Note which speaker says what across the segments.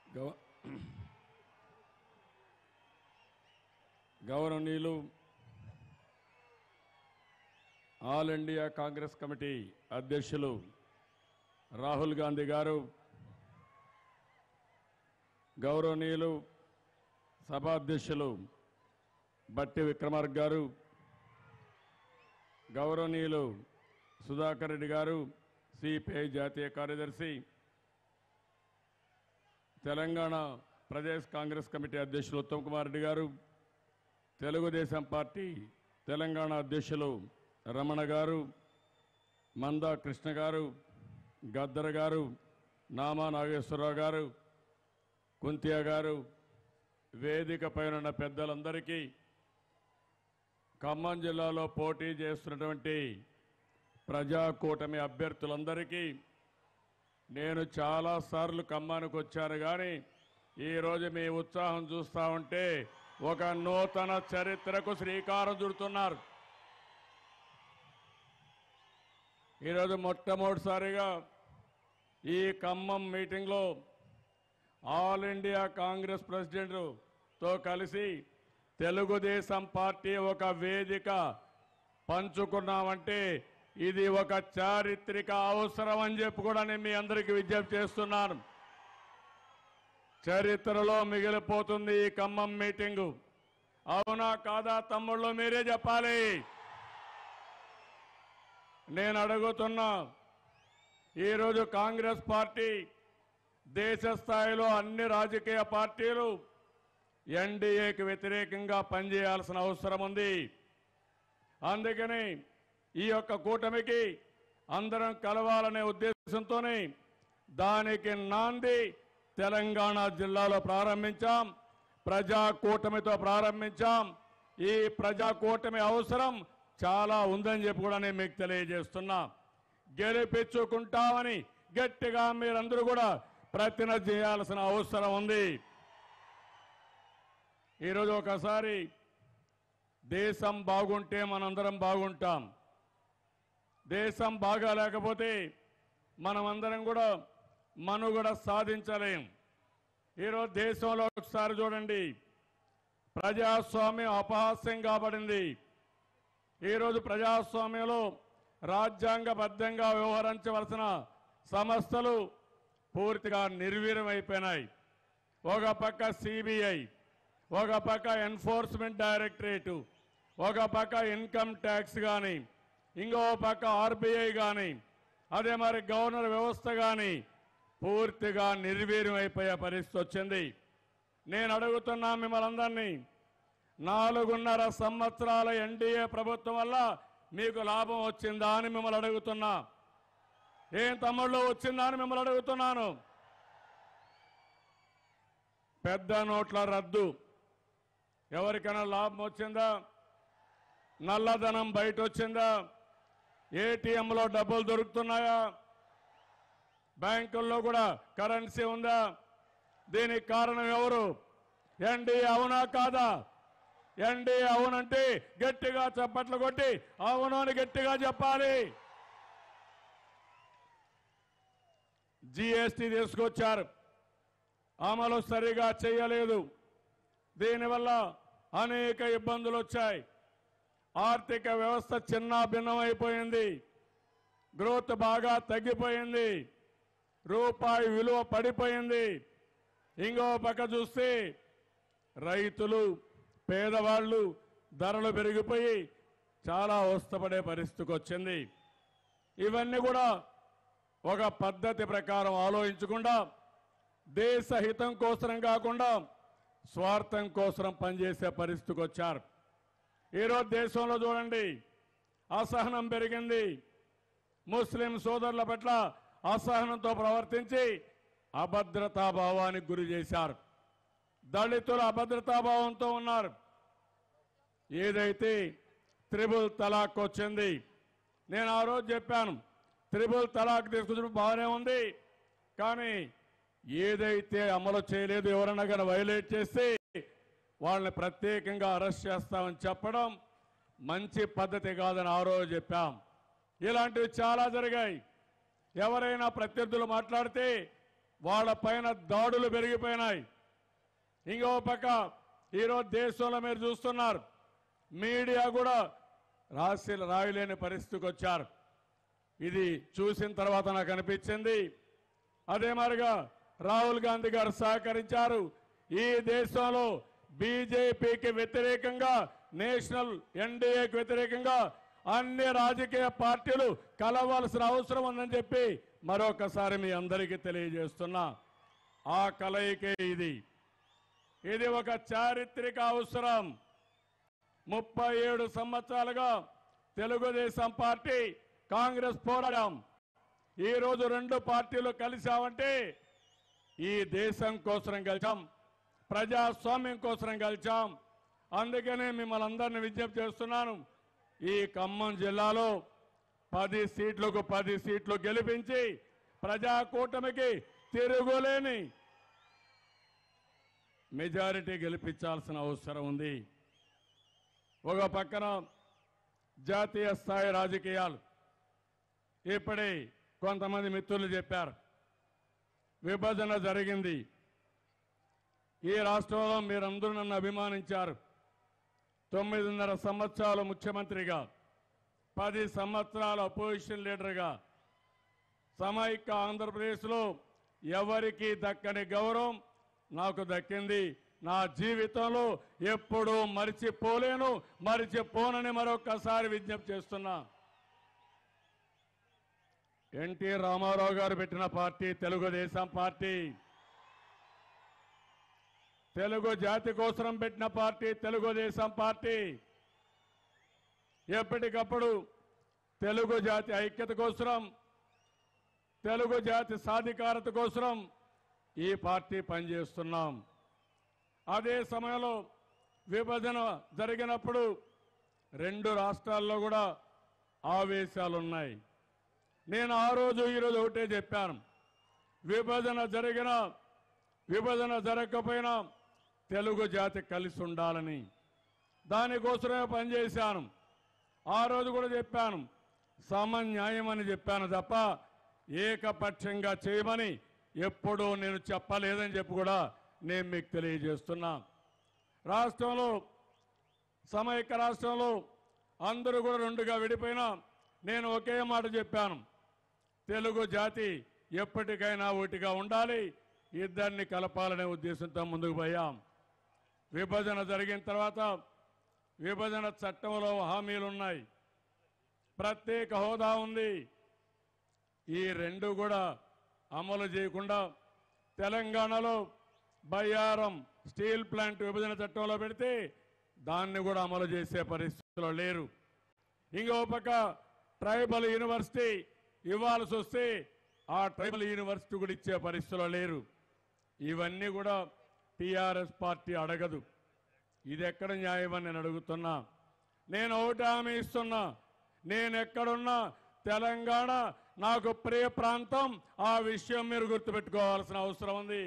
Speaker 1: గౌ గౌరవనీయులు all India Congress committee అధ్యక్షులు రాహుల్ గాంధీ గారు గౌరవనీయులు సభాధ్యక్షులు బట్టి విక్రమార్క గారు గౌరవనీయులు సుధాకర్ రెడ్డి గారు సిపిఐ జాతీయ కార్యదర్శి తెలంగాణ ప్రదేశ్ కాంగ్రెస్ కమిటీ అధ్యక్షులు ఉత్తమ్ కుమార్ రెడ్డి గారు తెలుగుదేశం పార్టీ తెలంగాణ అధ్యక్షులు రమణ గారు మందా కృష్ణ గారు గద్దర గారు నామా నాగేశ్వరరావు గారు కుంతియా గారు వేదిక పైన ఉన్న పెద్దలందరికీ ఖమ్మం జిల్లాలో పోటీ చేస్తున్నటువంటి ప్రజాకూటమి అభ్యర్థులందరికీ నేను చాలాసార్లు ఖమ్మానికి వచ్చాను కానీ ఈరోజు మీ ఉత్సాహం చూస్తా ఉంటే ఒక నూతన చరిత్రకు శ్రీకారం చుడుతున్నారు ఈరోజు మొట్టమొదటిసారిగా ఈ ఖమ్మం మీటింగ్లో ఆల్ ఇండియా కాంగ్రెస్ ప్రెసిడెంట్తో కలిసి తెలుగుదేశం పార్టీ ఒక వేదిక పంచుకున్నామంటే ఇది ఒక చారిత్రక అవసరం అని చెప్పి కూడా నేను మీ అందరికీ విజ్ఞప్తి చేస్తున్నాను చరిత్రలో మిగిలిపోతుంది ఈ ఖమ్మం మీటింగు అవునా కాదా తమ్ముళ్ళు మీరే చెప్పాలి నేను అడుగుతున్నా ఈరోజు కాంగ్రెస్ పార్టీ దేశ స్థాయిలో అన్ని రాజకీయ పార్టీలు ఎన్డీఏకి వ్యతిరేకంగా పనిచేయాల్సిన అవసరం ఉంది అందుకని ఈ యొక్క కూటమికి అందరం కలవాలనే ఉద్దేశంతోనే దానికి నాంది తెలంగాణ జిల్లాలో ప్రారంభించాం ప్రజా కూటమితో ప్రారంభించాం ఈ ప్రజా కూటమి అవసరం చాలా ఉందని చెప్పి కూడా నేను మీకు తెలియజేస్తున్నా గెలిపించుకుంటామని గట్టిగా మీరందరూ కూడా ప్రతిన చేయాల్సిన అవసరం ఉంది ఈరోజు ఒకసారి దేశం బాగుంటే మనందరం బాగుంటాం దేశం బాగా లేకపోతే మనమందరం కూడా మనుగడ సాధించలేం ఈరోజు దేశంలో ఒకసారి చూడండి ప్రజాస్వామ్యం అపహాస్యం కాబడింది ఈరోజు ప్రజాస్వామ్యంలో రాజ్యాంగబద్ధంగా వ్యవహరించవలసిన సంస్థలు పూర్తిగా నిర్వీర్యమైపోయినాయి ఒక పక్క సిబిఐ ఒక పక్క ఎన్ఫోర్స్మెంట్ డైరెక్టరేటు ఒక పక్క ఇన్కమ్ ట్యాక్స్ కానీ ఇంకో పక్క ఆర్బీఐ కానీ అదే మరి గవర్నర్ వ్యవస్థ కానీ పూర్తిగా నిర్వీర్యం అయిపోయే పరిస్థితి వచ్చింది నేను అడుగుతున్నా మిమ్మల్ని అందరినీ నాలుగున్నర సంవత్సరాల ఎన్డీఏ ప్రభుత్వం వల్ల మీకు లాభం వచ్చిందా అని మిమ్మల్ని అడుగుతున్నా ఏం తమ్ముళ్ళు వచ్చిందా అని మిమ్మల్ని అడుగుతున్నాను పెద్ద నోట్ల రద్దు ఎవరికైనా లాభం వచ్చిందా నల్లధనం బయట వచ్చిందా ఏటీఎంలో డబ్బులు దొరుకుతున్నాయా బ్యాంకుల్లో కూడా కరెన్సీ ఉందా దీనికి కారణం ఎవరు ఎన్డీఏ అవునా కాదా ఎన్డీఏ అవునంటే గట్టిగా చప్పట్లు కొట్టి అవును అని గట్టిగా చెప్పాలి జిఎస్టీ తీసుకొచ్చారు అమలు సరిగా చేయలేదు దీనివల్ల అనేక ఇబ్బందులు వచ్చాయి ఆర్థిక వ్యవస్థ చిన్న భిన్నమైపోయింది గ్రోత్ బాగా తగ్గిపోయింది రూపాయి విలువ పడిపోయింది ఇంకో పక్క చూస్తే రైతులు పేదవాళ్ళు ధరలు పెరిగిపోయి చాలా అవస్థపడే పరిస్థితికి వచ్చింది ఇవన్నీ కూడా ఒక పద్ధతి ప్రకారం ఆలోచించకుండా దేశ హితం కోసం కాకుండా స్వార్థం కోసం పనిచేసే పరిస్థితికి వచ్చారు ఈరోజు దేశంలో చూడండి అసహనం పెరిగింది ముస్లిం సోదరుల పట్ల అసహనంతో ప్రవర్తించి అభద్రతాభావానికి గురి చేశారు దళితులు అభద్రతాభావంతో ఉన్నారు ఏదైతే త్రిబుల్ తలాక్ వచ్చింది నేను ఆ రోజు చెప్పాను త్రిబుల్ తలాక్ తీసుకొచ్చిన బాగానే ఉంది కానీ ఏదైతే అమలు చేయలేదు ఎవరైనా కానీ వైలేట్ చేస్తే వాళ్ళని ప్రత్యేకంగా అరెస్ట్ చేస్తామని చెప్పడం మంచి పద్ధతి కాదని ఆ రోజు చెప్పాం ఇలాంటివి చాలా జరిగాయి ఎవరైనా ప్రత్యర్థులు మాట్లాడితే వాళ్ళ పైన దాడులు పెరిగిపోయినాయి ఇంకో పక్క ఈరోజు దేశంలో మీరు చూస్తున్నారు మీడియా కూడా రాసి రాయలేని పరిస్థితికి వచ్చారు ఇది చూసిన తర్వాత నాకు అనిపించింది అదే మరిగా రాహుల్ గాంధీ గారు సహకరించారు ఈ దేశంలో బీజేపీకి వ్యతిరేకంగా నేషనల్ ఎన్డీఏకి వ్యతిరేకంగా అన్ని రాజకీయ పార్టీలు కలవాల్సిన అవసరం ఉందని చెప్పి మరొకసారి మీ అందరికీ తెలియజేస్తున్నా ఆ కలయికే ఇది ఇది ఒక చారిత్రక అవసరం ముప్పై ఏడు సంవత్సరాలుగా తెలుగుదేశం పార్టీ కాంగ్రెస్ పోరాడాం ఈ రోజు రెండు పార్టీలు కలిసామంటే ఈ దేశం కోసం కలిసాం ప్రజాస్వామ్యం కోసం కలిసాం అందుకనే మిమ్మల్ని అందరిని విజ్ఞప్తి చేస్తున్నాను ఈ ఖమ్మం జిల్లాలో పది సీట్లకు పది సీట్లు గెలిపించి ప్రజా కూటమికి తిరుగులేని మెజారిటీ గెలిపించాల్సిన అవసరం ఉంది ఒక పక్కన జాతీయ స్థాయి రాజకీయాలు ఇప్పుడే కొంతమంది మిత్రులు చెప్పారు విభజన జరిగింది ఈ రాష్ట్రంలో మీరందరూ నన్ను అభిమానించారు తొమ్మిదిన్నర సంవత్సరాలు ముఖ్యమంత్రిగా పది సంవత్సరాల అపోజిషన్ లీడర్గా సమైక్య ఆంధ్రప్రదేశ్లో ఎవరికి దక్కని గౌరవం నాకు దక్కింది నా జీవితంలో ఎప్పుడూ మరిచిపోలేను మరిచిపోనని మరొక్కసారి విజ్ఞప్తి చేస్తున్నా ఎన్టీ రామారావు గారు పెట్టిన పార్టీ తెలుగుదేశం పార్టీ తెలుగు జాతి కోసం పెట్టిన పార్టీ తెలుగుదేశం పార్టీ ఎప్పటికప్పుడు తెలుగు జాతి ఐక్యత కోసం తెలుగు జాతి సాధికారత కోసం ఈ పార్టీ పనిచేస్తున్నాం అదే సమయంలో విభజన జరిగినప్పుడు రెండు రాష్ట్రాల్లో కూడా ఆవేశాలున్నాయి నేను ఆ రోజు ఈరోజు ఒకటే చెప్పాను విభజన జరిగిన విభజన జరగకపోయినా తెలుగు జాతి కలిసి ఉండాలని దానికోసమే పనిచేశాను ఆ రోజు కూడా చెప్పాను సమన్యాయం అని చెప్పాను తప్ప ఏకపక్షంగా చేయమని ఎప్పుడూ నేను చెప్పలేదని చెప్పి కూడా నేను మీకు తెలియజేస్తున్నా రాష్ట్రంలో సమైక్య రాష్ట్రంలో అందరూ కూడా రెండుగా విడిపోయినా నేను ఒకే మాట చెప్పాను తెలుగు జాతి ఎప్పటికైనా ఒకటిగా ఉండాలి ఇద్దరిని కలపాలనే ఉద్దేశంతో ముందుకు పోయాం విభజన జరిగిన తర్వాత విభజన చట్టంలో హామీలు ఉన్నాయి ప్రత్యేక హోదా ఉంది ఈ రెండు కూడా అమలు చేయకుండా తెలంగాణలో బయ్యారం స్టీల్ ప్లాంట్ విభజన చట్టంలో పెడితే దాన్ని కూడా అమలు చేసే పరిస్థితిలో లేరు ఇంకో పక్క ట్రైబల్ యూనివర్సిటీ ఇవ్వాల్సి వస్తే ఆ ట్రైబల్ యూనివర్సిటీ కూడా ఇచ్చే పరిస్థితిలో లేరు ఇవన్నీ కూడా టీఆర్ఎస్ పార్టీ అడగదు ఇది ఎక్కడ న్యాయమని నేను అడుగుతున్నా నేను ఒకటి హామీ ఇస్తున్నా నేను ఎక్కడున్నా తెలంగాణ నాకు ప్రియ ప్రాంతం ఆ విషయం మీరు గుర్తుపెట్టుకోవాల్సిన అవసరం ఉంది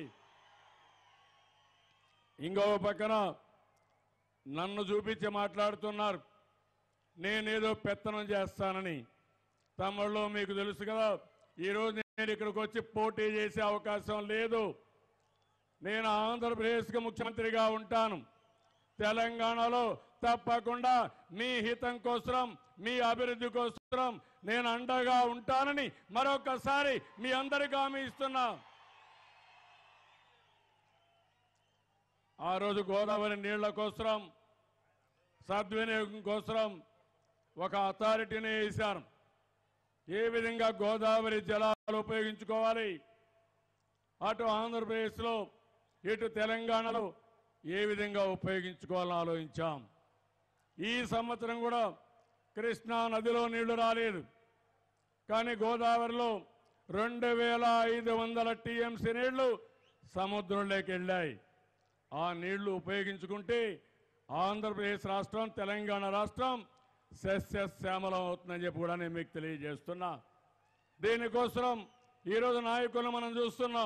Speaker 1: ఇంకో పక్కన నన్ను చూపించి మాట్లాడుతున్నారు నేనేదో పెత్తనం చేస్తానని తమ్ముళ్ళు మీకు తెలుసు కదా ఈరోజు నేను ఇక్కడికి వచ్చి పోటీ చేసే అవకాశం లేదు నేను ఆంధ్రప్రదేశ్కి ముఖ్యమంత్రిగా ఉంటాను తెలంగాణలో తప్పకుండా మీ హితం కోసం మీ అభివృద్ధి కోసం నేను అండగా ఉంటానని మరొకసారి మీ అందరికీ హామీ ఇస్తున్నా ఆ రోజు గోదావరి నీళ్ల కోసం సద్వినియోగం కోసం ఒక అథారిటీని వేశారు ఏ విధంగా గోదావరి జలాలు ఉపయోగించుకోవాలి అటు ఆంధ్రప్రదేశ్లో ఇటు తెలంగాణలో ఏ విధంగా ఉపయోగించుకోవాలని ఆలోచించాం ఈ సంవత్సరం కూడా కృష్ణా నదిలో నీళ్లు రాలేదు కానీ గోదావరిలో రెండు వేల ఐదు వందల టీఎంసీ నీళ్లు సముద్రంలోకి వెళ్ళాయి ఆ నీళ్లు ఉపయోగించుకుంటే ఆంధ్రప్రదేశ్ రాష్ట్రం తెలంగాణ రాష్ట్రం సస్యశ్యామలం అవుతుందని చెప్పి కూడా నేను మీకు తెలియజేస్తున్నా దీనికోసం ఈరోజు నాయకులను మనం చూస్తున్నాం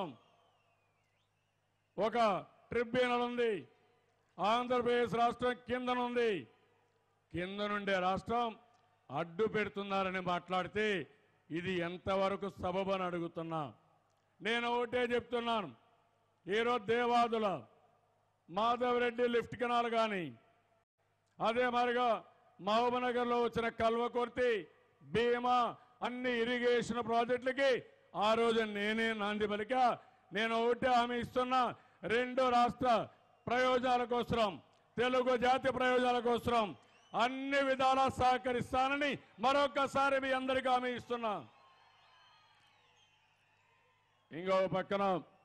Speaker 1: ఒక ట్రిబ్యునల్ ఉంది ఆంధ్రప్రదేశ్ రాష్ట్రం కిందనుంది కింద నుండే రాష్ట్రం అడ్డు పెడుతున్నారని మాట్లాడితే ఇది ఎంతవరకు సబబని అడుగుతున్నా నేను ఒకటే చెప్తున్నాను ఈరోజు దేవాదుల మాధవరెడ్డి లిఫ్ట్ కెనాల్ కానీ అదే మరిగా మహబూబ్నగర్లో వచ్చిన కల్వకుర్తి భీమా అన్ని ఇరిగేషన్ ప్రాజెక్టులకి ఆ రోజు నేనే నాంది పలికా నేను ఒకటే హామీ ఇస్తున్నా రెండు రాష్ట్ర ప్రయోజనాల కోసం తెలుగు జాతి ప్రయోజనాల కోసం అన్ని విధాలా సహకరిస్తానని మరొకసారి మీ అందరికీ హామీ ఇస్తున్నా ఇంకో పక్కన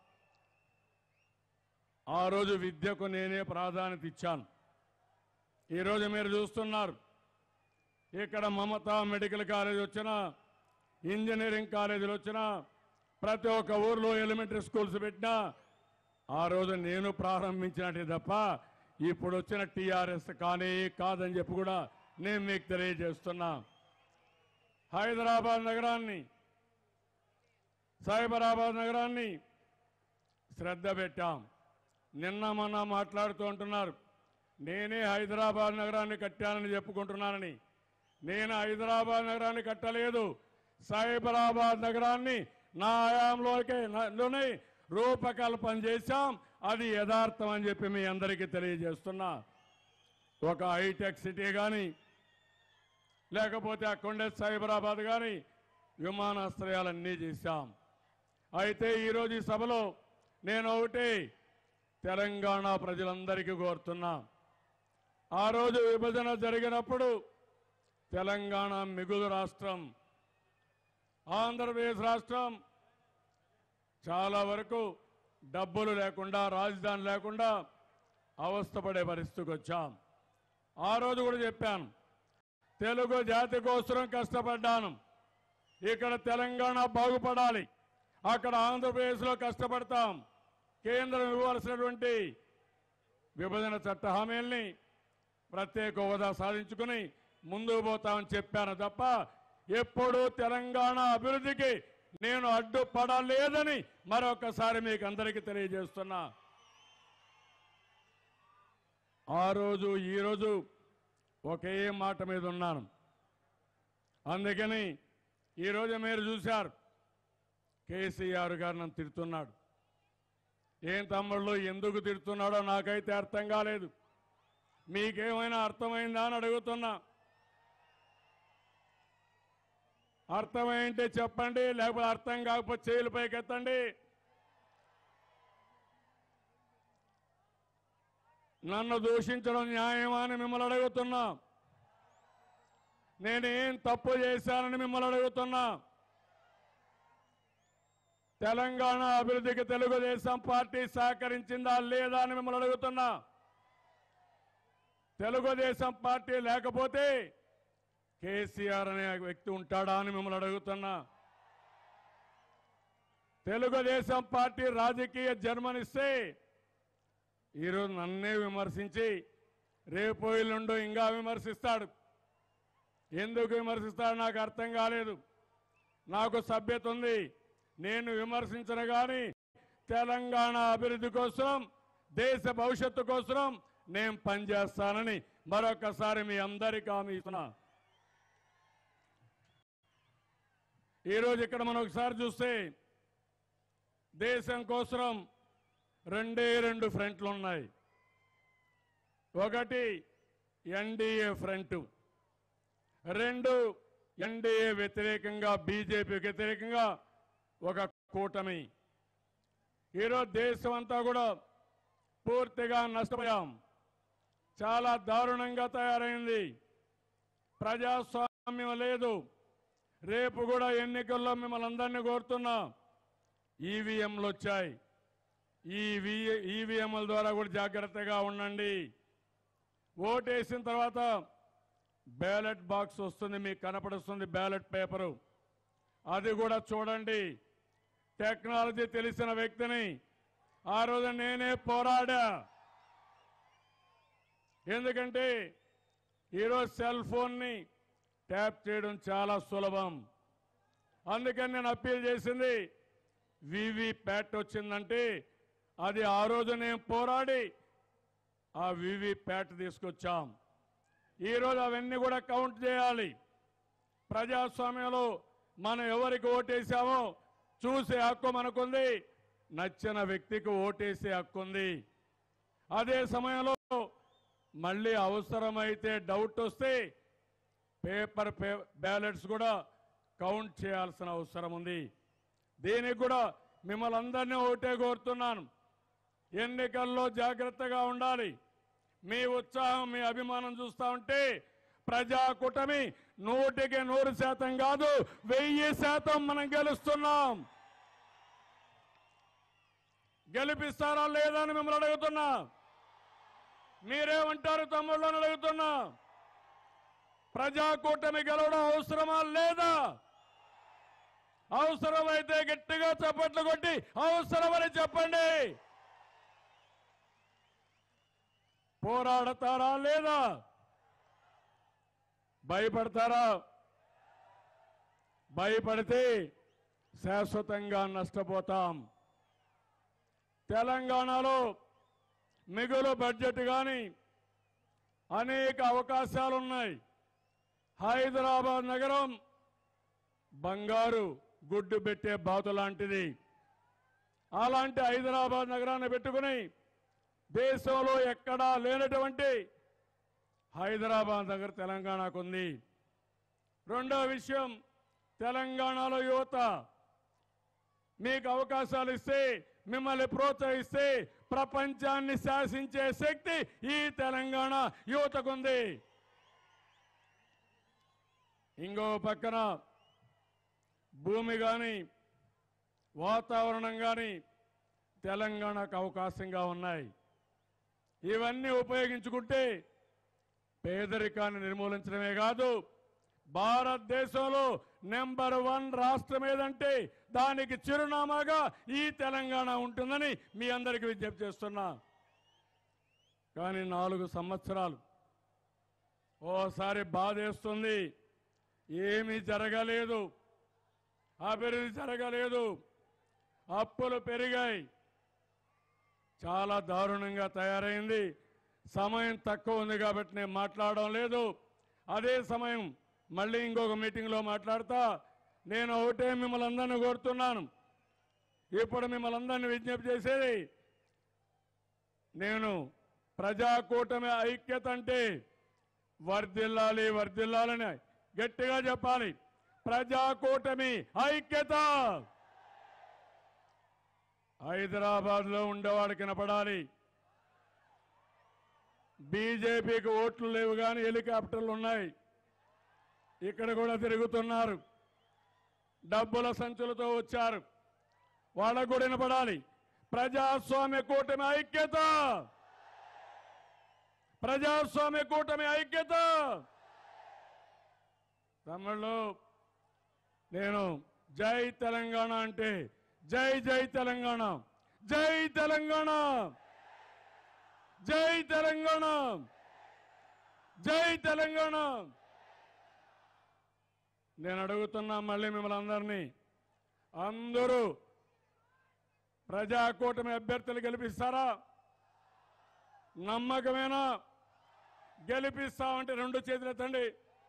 Speaker 1: ఆ రోజు విద్యకు నేనే ప్రాధాన్యత ఇచ్చాను ఈరోజు మీరు చూస్తున్నారు ఇక్కడ మమతా మెడికల్ కాలేజ్ వచ్చినా ఇంజనీరింగ్ కాలేజీలు వచ్చినా ప్రతి ఒక్క ఊర్లో ఎలిమెంటరీ స్కూల్స్ పెట్టినా ఆ రోజు నేను ప్రారంభించినట్టే తప్ప ఇప్పుడు వచ్చిన టీఆర్ఎస్ కానీ కాదని చెప్పి కూడా నేను మీకు తెలియజేస్తున్నా హైదరాబాద్ నగరాన్ని సైబరాబాద్ నగరాన్ని శ్రద్ధ పెట్టాం నిన్న మొన్న మాట్లాడుతూ అంటున్నారు నేనే హైదరాబాద్ నగరాన్ని కట్టానని చెప్పుకుంటున్నానని నేను హైదరాబాద్ నగరాన్ని కట్టలేదు సైబరాబాద్ నగరాన్ని నా హయాంలోకే లోనే రూపకల్పన చేశాం అది యథార్థం అని చెప్పి మీ అందరికీ తెలియజేస్తున్నా ఒక హైటెక్ సిటీ కానీ లేకపోతే అక్కడే సైబరాబాద్ కానీ విమానాశ్రయాలన్నీ చేశాం అయితే ఈరోజు ఈ సభలో నేను ఒకటి తెలంగాణ ప్రజలందరికీ కోరుతున్నా ఆ రోజు విభజన జరిగినప్పుడు తెలంగాణ మిగులు రాష్ట్రం ఆంధ్రప్రదేశ్ రాష్ట్రం చాలా వరకు డబ్బులు లేకుండా రాజధాని లేకుండా అవస్థపడే పరిస్థితికి వచ్చాం ఆ రోజు కూడా చెప్పాను తెలుగు జాతి కోసం కష్టపడ్డాను ఇక్కడ తెలంగాణ బాగుపడాలి అక్కడ ఆంధ్రప్రదేశ్లో కష్టపడతాం కేంద్రం ఇవ్వాల్సినటువంటి విభజన చట్ట హామీల్ని ప్రత్యేక హోదా సాధించుకుని ముందుకు పోతామని చెప్పాను తప్ప ఎప్పుడూ తెలంగాణ అభివృద్ధికి నేను అడ్డుపడలేదని మరొకసారి మీకు అందరికీ తెలియజేస్తున్నా ఆ రోజు ఈ రోజు ఒకే మాట మీద ఉన్నాను అందుకని ఈరోజు మీరు చూశారు కేసీఆర్ గారు నన్ను తిడుతున్నాడు ఏం తమ్ముళ్ళు ఎందుకు తిడుతున్నాడో నాకైతే అర్థం కాలేదు మీకేమైనా అర్థమైందా అని అడుగుతున్నా అర్థమైంటే చెప్పండి లేకపోతే అర్థం కాకపోతే చేతులు పైకెత్తండి నన్ను దూషించడం న్యాయమా అని మిమ్మల్ని అడుగుతున్నా నేనేం తప్పు చేశానని మిమ్మల్ని అడుగుతున్నా తెలంగాణ అభివృద్ధికి తెలుగుదేశం పార్టీ సహకరించిందా లేదా అని మిమ్మల్ని అడుగుతున్నా తెలుగుదేశం పార్టీ లేకపోతే కేసీఆర్ అనే వ్యక్తి ఉంటాడా అని మిమ్మల్ని అడుగుతున్నా తెలుగుదేశం పార్టీ రాజకీయ జన్మనిస్తే ఈరోజు నన్నే విమర్శించి రేపు ఎల్లుండో ఇంకా విమర్శిస్తాడు ఎందుకు విమర్శిస్తాడు నాకు అర్థం కాలేదు నాకు సభ్యత ఉంది నేను విమర్శించను కానీ తెలంగాణ అభివృద్ధి కోసం దేశ భవిష్యత్తు కోసం నేను పనిచేస్తానని మరొకసారి మీ అందరికీ హామీ ఇస్తున్నా ఈరోజు ఇక్కడ మనం ఒకసారి చూస్తే దేశం కోసం రెండే రెండు ఫ్రంట్లు ఉన్నాయి ఒకటి ఎన్డీఏ ఫ్రంట్ రెండు ఎన్డీఏ వ్యతిరేకంగా బీజేపీ వ్యతిరేకంగా ఒక కూటమి ఈరోజు దేశం అంతా కూడా పూర్తిగా నష్టపోయాం చాలా దారుణంగా తయారైంది ప్రజాస్వామ్యం లేదు రేపు కూడా ఎన్నికల్లో మిమ్మల్ని అందరినీ కోరుతున్నా ఈవీఎంలు వచ్చాయి ఈ ఈవీఎంల ద్వారా కూడా జాగ్రత్తగా ఉండండి ఓటేసిన తర్వాత బ్యాలెట్ బాక్స్ వస్తుంది మీకు కనపడుస్తుంది బ్యాలెట్ పేపరు అది కూడా చూడండి టెక్నాలజీ తెలిసిన వ్యక్తిని ఆ రోజు నేనే పోరాడా ఎందుకంటే ఈరోజు సెల్ ఫోన్ని ట్యాప్ చేయడం చాలా సులభం అందుకని నేను అప్పీల్ చేసింది వివి ప్యాట్ వచ్చిందంటే అది ఆ రోజు నేను పోరాడి ఆ వివి ప్యాట్ తీసుకొచ్చాం ఈరోజు అవన్నీ కూడా కౌంట్ చేయాలి ప్రజాస్వామ్యంలో మనం ఎవరికి ఓటేసామో చూసే హక్కు మనకుంది నచ్చిన వ్యక్తికి ఓటేసే హక్కు ఉంది అదే సమయంలో మళ్ళీ అవసరమైతే డౌట్ వస్తే పేపర్ పే బ్యాలెట్స్ కూడా కౌంట్ చేయాల్సిన అవసరం ఉంది దీనికి కూడా మిమ్మల్ని అందరినీ ఒకటే కోరుతున్నాను ఎన్నికల్లో జాగ్రత్తగా ఉండాలి మీ ఉత్సాహం మీ అభిమానం చూస్తా ఉంటే ప్రజా కూటమి నూటికి నూరు శాతం కాదు వెయ్యి శాతం మనం గెలుస్తున్నాం గెలిపిస్తారా లేదా అని మిమ్మల్ని అడుగుతున్నా మీరేమంటారు తమ్ముళ్ళు అని అడుగుతున్నా ప్రజా కూటమి గెలవడం అవసరమా లేదా అవసరమైతే గట్టిగా చప్పట్లు కొట్టి అవసరమని చెప్పండి పోరాడతారా లేదా భయపడతారా భయపడితే శాశ్వతంగా నష్టపోతాం తెలంగాణలో మిగులు బడ్జెట్ కానీ అనేక అవకాశాలు ఉన్నాయి హైదరాబాద్ నగరం బంగారు గుడ్డు పెట్టే బాతు లాంటిది అలాంటి హైదరాబాద్ నగరాన్ని పెట్టుకుని దేశంలో ఎక్కడా లేనటువంటి హైదరాబాద్ నగర తెలంగాణకు ఉంది రెండో విషయం తెలంగాణలో యువత మీకు అవకాశాలు ఇస్తే మిమ్మల్ని ప్రోత్సహిస్తే ప్రపంచాన్ని శాసించే శక్తి ఈ తెలంగాణ యువతకుంది ఇంకో పక్కన భూమి కానీ వాతావరణం కానీ తెలంగాణకు అవకాశంగా ఉన్నాయి ఇవన్నీ ఉపయోగించుకుంటే పేదరికాన్ని నిర్మూలించడమే కాదు భారతదేశంలో నెంబర్ వన్ రాష్ట్రం ఏదంటే దానికి చిరునామాగా ఈ తెలంగాణ ఉంటుందని మీ అందరికీ విజ్ఞప్తి చేస్తున్నా కానీ నాలుగు సంవత్సరాలు ఓసారి బాధేస్తుంది ఏమీ జరగలేదు అభివృద్ధి జరగలేదు అప్పులు పెరిగాయి చాలా దారుణంగా తయారైంది సమయం తక్కువ ఉంది కాబట్టి నేను మాట్లాడడం లేదు అదే సమయం మళ్ళీ ఇంకొక మీటింగ్లో మాట్లాడతా నేను ఒకటే మిమ్మల్ని అందరినీ కోరుతున్నాను ఇప్పుడు మిమ్మల్ని అందరినీ విజ్ఞప్తి చేసేది నేను ప్రజాకూటమి ఐక్యత అంటే వర్ధిల్లాలి వర్ధిల్లాలని గట్టిగా చెప్పాలి ప్రజాకూటమి ఐక్యత హైదరాబాద్ లో ఉండేవాడు కనపడాలి బీజేపీకి ఓట్లు లేవు కానీ హెలికాప్టర్లు ఉన్నాయి ఇక్కడ కూడా తిరుగుతున్నారు డబ్బుల సంచులతో వచ్చారు వాళ్ళకు కూడా వినపడాలి ప్రజాస్వామ్య కూటమి ఐక్యత ప్రజాస్వామ్య కూటమి ఐక్యత తమిళ్ళు నేను జై తెలంగాణ అంటే జై జై తెలంగాణ జై తెలంగాణ జై తెలంగాణ జై తెలంగాణ నేను అడుగుతున్నా మళ్ళీ మిమ్మల్ని అందరినీ అందరూ ప్రజాకూటమి అభ్యర్థులు గెలిపిస్తారా నమ్మకమేనా గెలిపిస్తామంటే రెండు చేతులు ఎత్తండి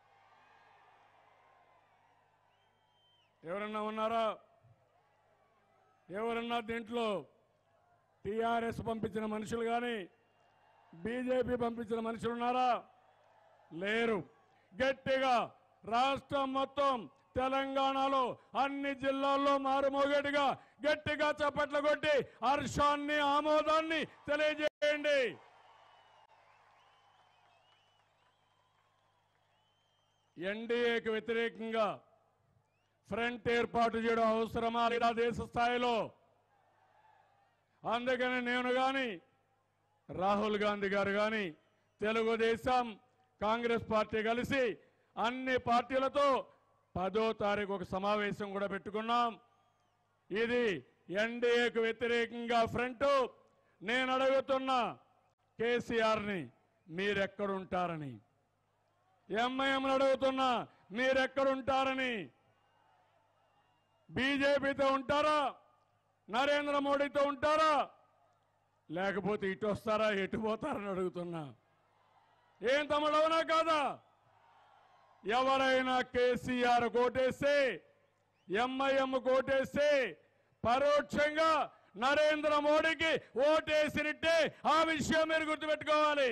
Speaker 1: ఎవరన్నా ఉన్నారా ఎవరన్నా దీంట్లో టిఆర్ఎస్ పంపించిన మనుషులు కానీ బీజేపీ పంపించిన మనుషులు ఉన్నారా లేరు గట్టిగా రాష్ట్రం మొత్తం తెలంగాణలో అన్ని జిల్లాల్లో మారుమోగేట్టుగా గట్టిగా చప్పట్లు కొట్టి హర్షాన్ని ఆమోదాన్ని తెలియజేయండి ఎన్డీఏకి వ్యతిరేకంగా ఫ్రంట్ ఏర్పాటు చేయడం అవసరమా లేదా దేశ స్థాయిలో అందుకని నేను కానీ రాహుల్ గాంధీ గారు కానీ తెలుగుదేశం కాంగ్రెస్ పార్టీ కలిసి అన్ని పార్టీలతో పదో తారీఖు ఒక సమావేశం కూడా పెట్టుకున్నాం ఇది ఎన్డీఏకు వ్యతిరేకంగా ఫ్రంట్ నేను అడుగుతున్నా కేసీఆర్ని మీరెక్కడుంటారని ఎంఐఎం అడుగుతున్నా మీరెక్కడుంటారని బీజేపీతో ఉంటారా నరేంద్ర మోడీతో ఉంటారా లేకపోతే ఇటు వస్తారా ఎటు పోతారని అడుగుతున్నా ఏం తమ్ముడు అవునా కాదా ఎవరైనా కేసీఆర్ కోటేస్తే ఎంఐఎం కోటేస్తే పరోక్షంగా నరేంద్ర మోడీకి ఓటేసినట్టే ఆ విషయం మీరు గుర్తుపెట్టుకోవాలి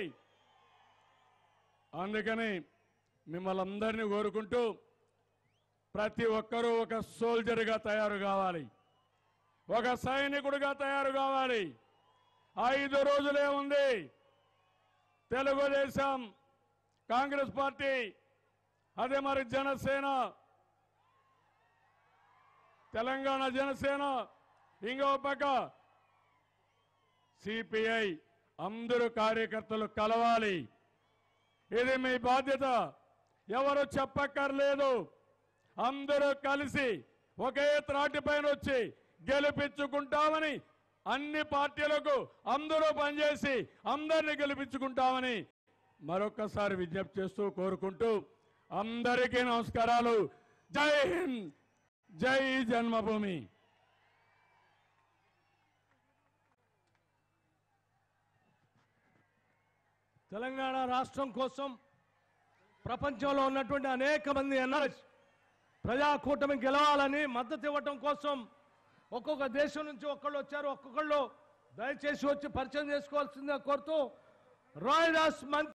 Speaker 1: అందుకని మిమ్మల్ని అందరినీ కోరుకుంటూ ప్రతి ఒక్కరూ ఒక సోల్జర్గా తయారు కావాలి ఒక సైనికుడిగా తయారు కావాలి ఐదు రోజులే ఉంది తెలుగుదేశం కాంగ్రెస్ పార్టీ అదే మరి జనసేన తెలంగాణ జనసేన ఇంకో పక్క సిపిఐ అందరూ కార్యకర్తలు కలవాలి ఇది మీ బాధ్యత ఎవరు చెప్పక్కర్లేదు అందరూ కలిసి ఒకే త్రాటి పైన వచ్చి గెలిపించుకుంటామని అన్ని పార్టీలకు అందరూ పనిచేసి అందరినీ గెలిపించుకుంటామని మరొక్కసారి విజ్ఞప్తి చేస్తూ కోరుకుంటూ అందరికీ నమస్కారాలు జై హింద్ జై జన్మభూమి
Speaker 2: తెలంగాణ రాష్ట్రం కోసం ప్రపంచంలో ఉన్నటువంటి అనేక మంది ఎన్ఆర్ఎస్ ప్రజాకూటమి గెలవాలని మద్దతు ఇవ్వటం కోసం ఒక్కొక్క దేశం నుంచి ఒక్కళ్ళు వచ్చారు ఒక్కొక్కళ్ళు దయచేసి వచ్చి పరిచయం చేసుకోవాల్సిందిగా కోరుతూ రాయ్ దాస్ మంత్రి